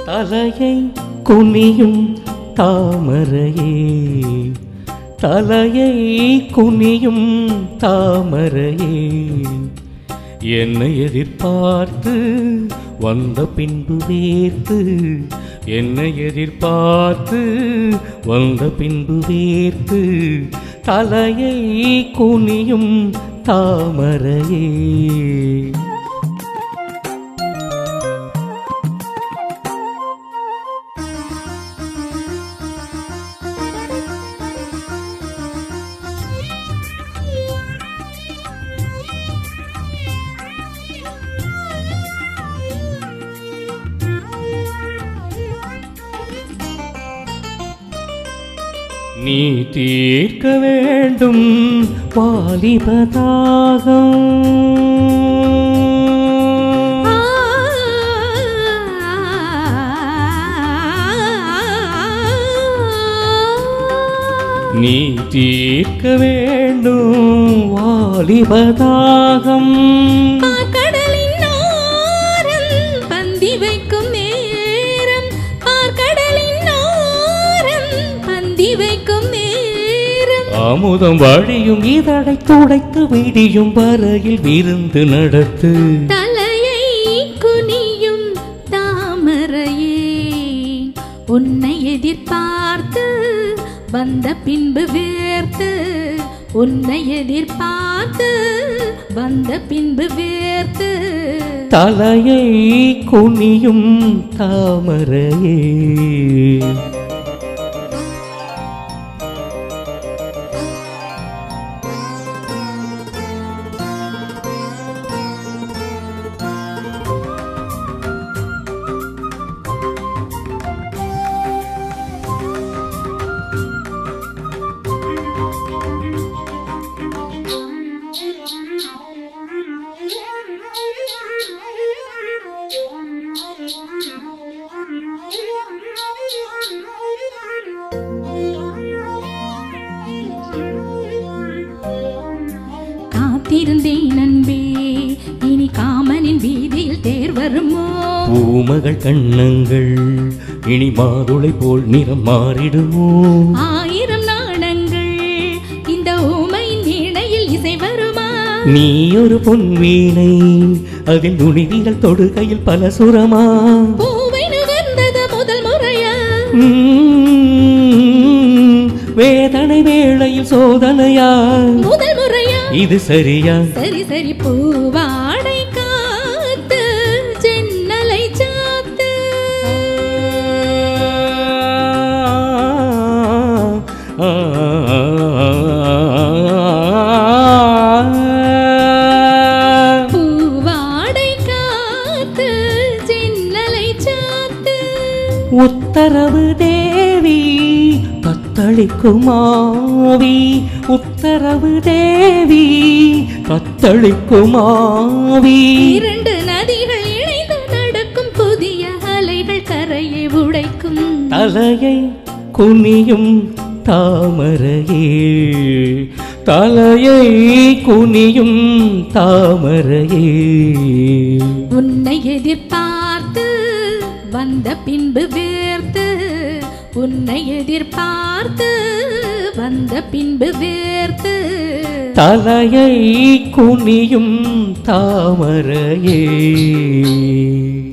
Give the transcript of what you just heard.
தலையை குனியும் தாமரையே தலையை குனியும் தாமரையே என்னை எதிர்பார்த்து வந்த பின்பு வேர்த்து என்னை எதிர்பார்த்து வந்த பின்பு வேர்த்து தலையை குனியும் தாமரையே நீ தீர்க்க வேண்டும் வாலிபதாகம் நீ தீர்க்க வேண்டும் வாலிபதாகம் பார்க்கடலின் ஓரம் பந்தி வைக்கும் நேரம் பார்க்கடலின் ஓரம் பந்தி வைக்கும் நேரம் அமுதம் வழியும் இதழை துடைத்து விடியும் வரையில் விருந்து நடத்து தலையை குனியும் தாமரையே உன்னை எதிர்பார்த்து வந்த பின்பு வேர்த்து உன்னை எதிர்பார்த்து வந்த பின்பு வேர்த்து தலையை குனியும் தாமரையே காத்திருந்தேன் அன்பே இனி காமனின் வீதியில் தேர் வருமோ பூமகள் கண்ணங்கள் இனி மாதுளை போல் நிறம் மாறிடுமோ ஆயிரம் நாணங்கள் இந்த ஊமையின் வீணையில் இசை வருமா நீ ஒரு பொன் வீணை அதில் நுனிவிரல் தொடுகையில் பல சுரமா பூவை நுகர்ந்தது முதல் முறையா உம், வேதனை வேளையில் சோதனையா முதல் முறையா இது சரியா சரி சரி பூவாடை காத்து ஜன்னலை சாத்து பூவாடை காத்து ஜன்னலை சாத்து உத்தரவு தேவி தத்தளிக்குமாவி உத்தரவு தேவி தத்தளிக்குமாவி இரண்டு நதிகள் இணைந்து நடக்கும் புதிய அலைகள் கரையை உடைக்கும் தலையை குனியும் தாமரையே தலையை குனியும் தாமரையே உன்னை எதிர்பார்த்து வந்த பின்பு வேர்த்து உன்னை எதிர்பார்த்து வந்த பின்பு வேர்த்து தலையை குனியும் தாமரையே